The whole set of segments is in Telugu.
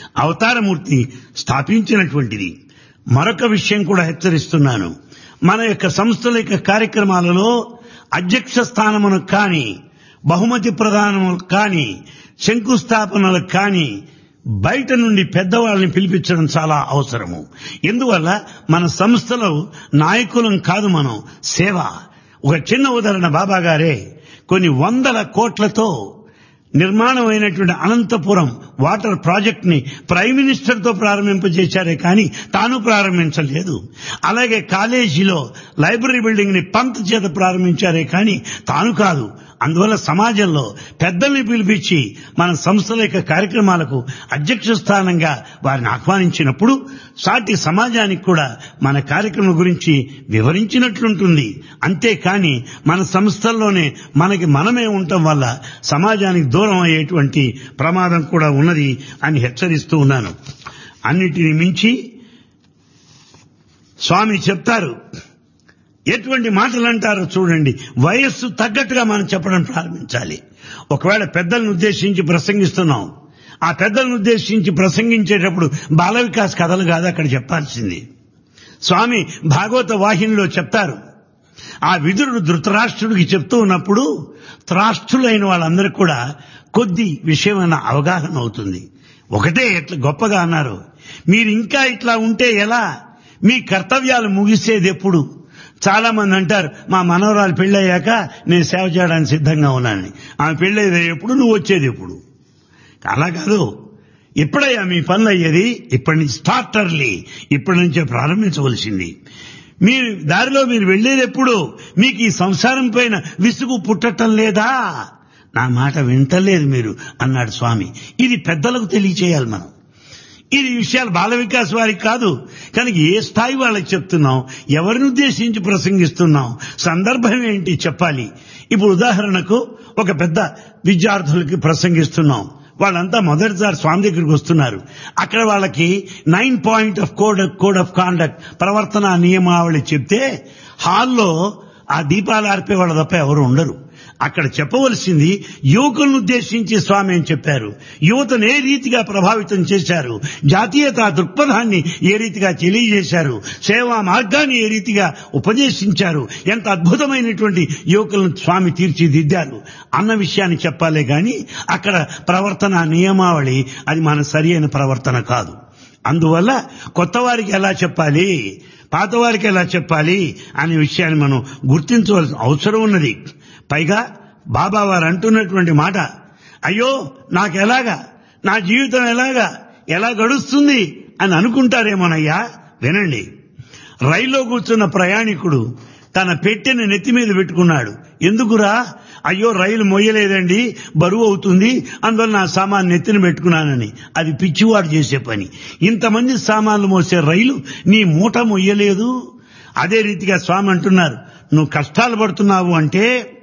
అవతారమూర్తి స్థాపించినటువంటిది మరొక విషయం కూడా హెచ్చరిస్తున్నాను మన యొక్క సంస్థల యొక్క కార్యక్రమాలలో అధ్యక్ష స్థానమును కానీ బహుమతి ప్రదానములు కానీ శంకుస్థాపనలు కానీ బయట నుండి పెద్దవాళ్ళని పిలిపించడం చాలా అవసరము ఎందువల్ల మన సంస్థలో నాయకులం కాదు మనం సేవ ఒక చిన్న ఉదాహరణ బాబా గారే కొన్ని వందల కోట్లతో నిర్మాణమైనటువంటి అనంతపురం వాటర్ ప్రాజెక్ట్ ని ప్రైమ్ మినిస్టర్ తో ప్రారంభింపజేశారే కానీ తాను ప్రారంభించలేదు అలాగే కాలేజీలో లైబ్రరీ బిల్డింగ్ ని పంత్ చేత ప్రారంభించారే కానీ తాను కాదు అందువల్ల సమాజంలో పెద్దల్ని పిలిపించి మన సంస్థల యొక్క కార్యక్రమాలకు అధ్యక్ష స్థానంగా వారిని ఆహ్వానించినప్పుడు సాటి సమాజానికి కూడా మన కార్యక్రమం గురించి వివరించినట్లుంటుంది అంతేకాని మన సంస్థల్లోనే మనకి మనమే ఉండటం వల్ల సమాజానికి దూరం అయ్యేటువంటి ప్రమాదం కూడా ఉన్నది అని హెచ్చరిస్తూ ఉన్నాను అన్నిటిని మించి స్వామి చెప్తారు ఎటువంటి మాటలు అంటారో చూడండి వయస్సు తగ్గట్టుగా మనం చెప్పడం ప్రారంభించాలి ఒకవేళ పెద్దలను ఉద్దేశించి ప్రసంగిస్తున్నాం ఆ పెద్దలను ఉద్దేశించి ప్రసంగించేటప్పుడు బాల వికాస్ కథలు కాదు అక్కడ చెప్పాల్సింది స్వామి భాగవత వాహినిలో చెప్తారు ఆ విదురుడు ధృతరాష్ట్రుడికి చెప్తూ ఉన్నప్పుడు త్రాష్ట్రులైన వాళ్ళందరికీ కూడా కొద్ది విషయమైన అవగాహన అవుతుంది ఒకటే ఎట్లా గొప్పగా అన్నారు మీరు ఇంకా ఇట్లా ఉంటే ఎలా మీ కర్తవ్యాలు ముగిసేది ఎప్పుడు చాలా మంది అంటారు మా మనవరాలు పెళ్ళయ్యాక నేను సేవ చేయడానికి సిద్ధంగా ఉన్నానని ఆమె పెళ్ళయ్యేది ఎప్పుడు నువ్వు వచ్చేది ఎప్పుడు అలా కాదు ఎప్పుడయ్యా మీ పనులు అయ్యేది ఇప్పటి నుంచి స్టార్ట్ అర్లీ ఇప్పటి నుంచే ప్రారంభించవలసింది మీరు దారిలో మీరు వెళ్ళేది ఎప్పుడు మీకు ఈ సంసారం పైన విసుగు పుట్టటం లేదా నా మాట వింటలేదు మీరు అన్నాడు స్వామి ఇది పెద్దలకు తెలియచేయాలి మనం ఇది విషయాలు బాల వికాస్ వారికి కాదు కనుక ఏ స్థాయి వాళ్ళకి చెప్తున్నాం ఎవరిని ఉద్దేశించి ప్రసంగిస్తున్నాం సందర్భం ఏంటి చెప్పాలి ఇప్పుడు ఉదాహరణకు ఒక పెద్ద విద్యార్థులకి ప్రసంగిస్తున్నాం వాళ్ళంతా మొదటిసారి స్వామి దగ్గరికి వస్తున్నారు అక్కడ వాళ్ళకి nine point of code code of conduct ప్రవర్తన నియమావళి చెప్తే హాల్లో ఆ దీపాలు ఆర్పే వాళ్ళ తప్ప ఎవరు ఉండరు అక్కడ చెప్పవలసింది యువకులను ఉద్దేశించి స్వామి అని చెప్పారు యువతను ఏ రీతిగా ప్రభావితం చేశారు జాతీయత దృక్పథాన్ని ఏ రీతిగా తెలియజేశారు సేవా మార్గాన్ని ఏ రీతిగా ఉపదేశించారు ఎంత అద్భుతమైనటువంటి యువకులను స్వామి తీర్చిదిద్దారు అన్న విషయాన్ని చెప్పాలే గాని అక్కడ ప్రవర్తన నియమావళి అది మన సరి అయిన ప్రవర్తన కాదు అందువల్ల కొత్త వారికి ఎలా చెప్పాలి పాత వారికి ఎలా చెప్పాలి అనే విషయాన్ని మనం గుర్తించవలసిన అవసరం ఉన్నది పైగా బాబా వారు అంటున్నటువంటి మాట అయ్యో నాకెలాగా నా జీవితం ఎలాగా ఎలా గడుస్తుంది అని అనుకుంటారేమోనయ్యా వినండి రైల్లో కూర్చున్న ప్రయాణికుడు తన పెట్టెని నెత్తి మీద పెట్టుకున్నాడు ఎందుకురా అయ్యో రైలు మొయ్యలేదండి బరువు అవుతుంది అందువల్ల నా సామాన్ నెత్తిన పెట్టుకున్నానని అది పిచ్చివాడు చేసే పని ఇంతమంది సామాన్లు మోసే రైలు నీ మూట మొయ్యలేదు అదే రీతిగా స్వామి అంటున్నారు నువ్వు కష్టాలు పడుతున్నావు అంటే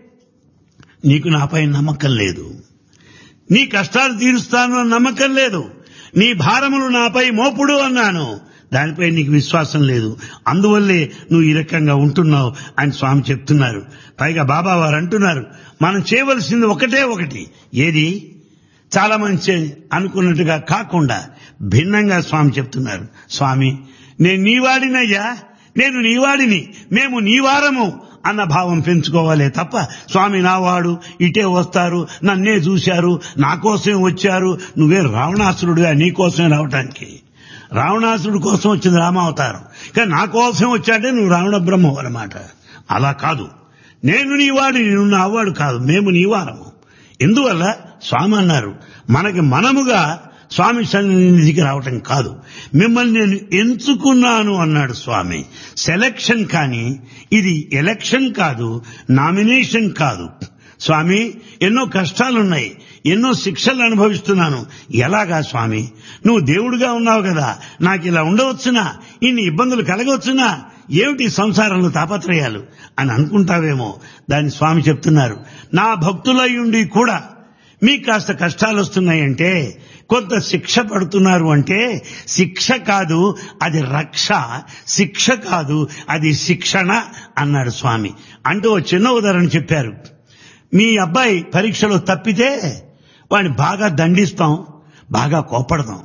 నీకు నాపై నమ్మకం లేదు నీ కష్టాలు తీరుస్తాను అని నమ్మకం లేదు నీ భారములు నాపై మోపుడు అన్నాను దానిపై నీకు విశ్వాసం లేదు అందువల్లే నువ్వు ఈ రకంగా ఉంటున్నావు అని స్వామి చెప్తున్నారు పైగా బాబా వారు అంటున్నారు మనం చేయవలసింది ఒకటే ఒకటి ఏది చాలా మంచి అనుకున్నట్టుగా కాకుండా భిన్నంగా స్వామి చెప్తున్నారు స్వామి నేను నీవాడినయ్యా నేను నీవాడిని మేము నీవారము అన్న భావం పెంచుకోవాలే తప్ప స్వామి నావాడు ఇటే వస్తారు నన్నే చూశారు నా కోసమే వచ్చారు నువ్వే రావణాసురుడుగా నీ కోసమే రావటానికి రావణాసురుడు కోసం వచ్చింది రామావతారం కానీ నా కోసం వచ్చాడే నువ్వు రావణ బ్రహ్మ అన్నమాట అలా కాదు నేను నీవాడు నువ్వు నావాడు కాదు మేము నీవారము ఎందువల్ల స్వామి అన్నారు మనకి మనముగా స్వామి సన్నిధికి రావటం కాదు మిమ్మల్ని నేను ఎంచుకున్నాను అన్నాడు స్వామి సెలక్షన్ కానీ ఇది ఎలక్షన్ కాదు నామినేషన్ కాదు స్వామి ఎన్నో కష్టాలున్నాయి ఎన్నో శిక్షలు అనుభవిస్తున్నాను ఎలాగా స్వామి నువ్వు దేవుడుగా ఉన్నావు కదా నాకు ఇలా ఉండవచ్చునా ఇన్ని ఇబ్బందులు కలగవచ్చునా ఏమిటి సంసారంలో తాపత్రయాలు అని అనుకుంటావేమో దాని స్వామి చెప్తున్నారు నా భక్తులయ్యుండి కూడా మీకు కాస్త కష్టాలు వస్తున్నాయంటే కొంత శిక్ష పడుతున్నారు అంటే శిక్ష కాదు అది రక్ష శిక్ష కాదు అది శిక్షణ అన్నాడు స్వామి అంటూ ఓ చిన్న ఉదాహరణ చెప్పారు మీ అబ్బాయి పరీక్షలో తప్పితే వాడిని బాగా దండిస్తాం బాగా కోపడదాం